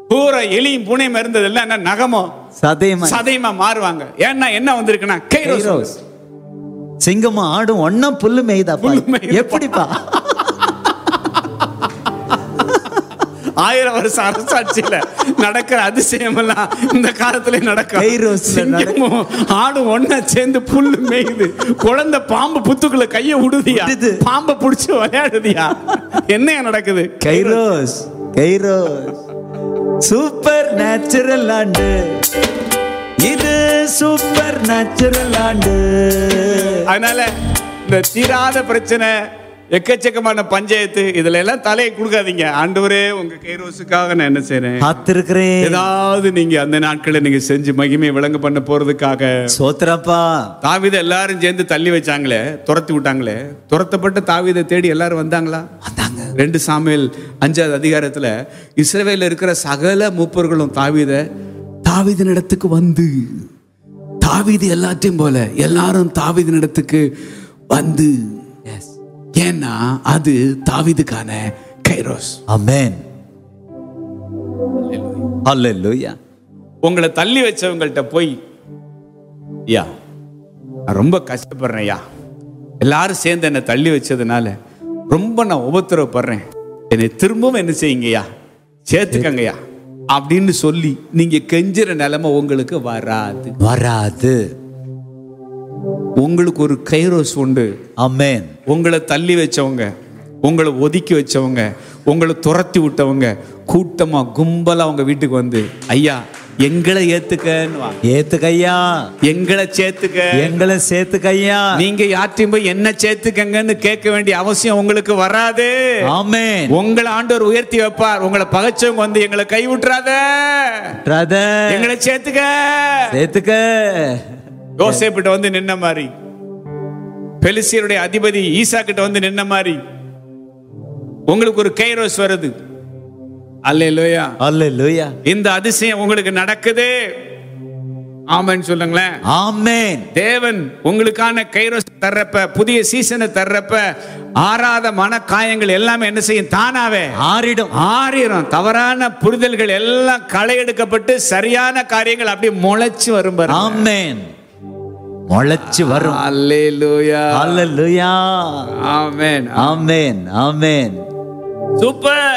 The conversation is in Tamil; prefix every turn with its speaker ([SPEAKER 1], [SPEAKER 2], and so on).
[SPEAKER 1] பூரா எலியும் பூனையும் இருந்தது எல்லாம் என்ன நகமோ
[SPEAKER 2] சதையமா
[SPEAKER 1] சதையுமா மாறுவாங்க ஏன்னா என்ன வந்திருக்குன்னா கைரோஸ்
[SPEAKER 2] கைரோஸ். சிங்கமும் ஆடும் ஒன்னா புல்லு மேய்தாப்பா
[SPEAKER 1] புல்லு மேயுதுப்பா.
[SPEAKER 2] எப்படிப்பா
[SPEAKER 1] ஆயிரம் வருஷம் அரசாட்சியில நடக்கிற அதிசயம் எல்லாம் இந்த காலத்துல நடக்கும்
[SPEAKER 2] கைரோஸ்ல நடக்கும்.
[SPEAKER 1] சிங்கமும் ஆடும் ஒண்ணா சேர்ந்து புல்லு மேயுது குழந்தை பாம்பு புத்துக்குள்ள கைய விடுதியா
[SPEAKER 2] விடுது.
[SPEAKER 1] பாம்பை புடிச்சு விளையாடுதியா என்னையா நடக்குது
[SPEAKER 2] கைரோஸ் கைரோஸ் சூப்பர் நேச்சுரல் ஆண்டு இது சூப்பர் நேச்சுரல் ஆண்டு
[SPEAKER 1] அதனால இந்த தீராத பிரச்சனை எக்கச்சக்கமான பஞ்சாயத்து இதுல எல்லாம் தலையை கொடுக்காதீங்க ஆண்டவரே உங்க கைரோஸுக்காக நான் என்ன செய்றேன்
[SPEAKER 2] காத்திருக்கிறேன்
[SPEAKER 1] ஏதாவது நீங்க அந்த நாட்களை நீங்க செஞ்சு மகிமை விளங்க பண்ண போறதுக்காக
[SPEAKER 2] சோத்திரப்பா
[SPEAKER 1] தாவீதை எல்லாரும் சேர்ந்து தள்ளி வச்சாங்களே துரத்தி விட்டாங்களே துரத்தப்பட்ட தாவீதை தேடி எல்லாரும் வந்தாங்களா
[SPEAKER 2] வந்தாங்க
[SPEAKER 1] ரெண்டு சாமியல் அஞ்சாவது அதிகாரத்துல இஸ்ரவேல இருக்கிற சகல மூப்பர்களும் தாவீத தாவீதின் இடத்துக்கு வந்து தாவீது எல்லாத்தையும் போல எல்லாரும் தாவீதின் இடத்துக்கு வந்து
[SPEAKER 2] எஸ்
[SPEAKER 1] ஏன்னா அது தாவீதுக்கான கைரோஸ்
[SPEAKER 2] அமேன் ஹalleluya
[SPEAKER 1] உங்களை தள்ளி வச்சவங்கள்ட்ட போய் ஐயா நான் ரொம்ப கஷ்டப்படுறேன் ஐயா எல்லாரும் சேர்ந்து என்னை தள்ளி வச்சதுனால ரொம்ப நான் உபத்திரவப்படுறேன் என்னை திரும்பவும் என்ன செய்யுங்கய்யா சேர்த்துக்கங்கய்யா அப்படின்னு சொல்லி நீங்க கெஞ்சுற நிலைமை உங்களுக்கு வராது
[SPEAKER 2] வராது
[SPEAKER 1] உங்களுக்கு ஒரு கைரோஸ் உண்டு
[SPEAKER 2] அமேன்
[SPEAKER 1] உங்களை தள்ளி வச்சவங்க உங்களை ஒதுக்கி வச்சவங்க உங்களை துரத்தி விட்டவங்க கூட்டமா கும்பலா அவங்க வீட்டுக்கு வந்து ஐயா எங்களை ஏத்துக்கன்னு வாங்க.
[SPEAKER 2] ஏத்துக்கையா
[SPEAKER 1] எங்களை சேர்த்துக்க
[SPEAKER 2] எங்களை சேர்த்துக்கையா
[SPEAKER 1] நீங்க யார்ட்டையும் போய் என்ன சேர்த்துக்கங்கன்னு கேட்க வேண்டிய அவசியம் உங்களுக்கு வராது
[SPEAKER 2] ஆமென்
[SPEAKER 1] உங்களை ஆண்டவர் உயர்த்தி வைப்பார் உங்களை பகைச்சவங்க வந்து எங்களை கை விட்டுறாத
[SPEAKER 2] பிரதர்
[SPEAKER 1] எங்களை சேர்த்துக்க
[SPEAKER 2] சேர்த்துக்க
[SPEAKER 1] யோசேப்பிட்ட வந்து நின்ன மாதிரி பெலிசியருடைய அதிபதி ஈசா கிட்ட வந்து நின்ன மாதிரி உங்களுக்கு ஒரு கைரோஸ் வருது அல்லேலூயா
[SPEAKER 2] ஹalleluya
[SPEAKER 1] இந்த அதிசயம் உங்களுக்கு நடக்குது ஆமென்னு சொல்லுங்களேன்
[SPEAKER 2] ஆமென்
[SPEAKER 1] தேவன் உங்களுக்கான கைரோஸ் தர்றப்ப புதிய சீசனை தர்றப்ப ஆறாத மன காயங்கள் எல்லாமே என்ன செய்யும் தானாவே
[SPEAKER 2] ஆறிடும்
[SPEAKER 1] ஆறிரும் தவறான புரிதல்கள் எல்லாம் களை எடுக்கப்பட்டு சரியான காரியங்கள் அப்படியே முளைச்சு வரும் பாருங்க.
[SPEAKER 2] ஆமென் முளைச்சு வரும்
[SPEAKER 1] அல்லேலூயா
[SPEAKER 2] ஹalleluya
[SPEAKER 1] ஆமென்
[SPEAKER 2] ஆமென் ஆமென்
[SPEAKER 1] சூப்பர்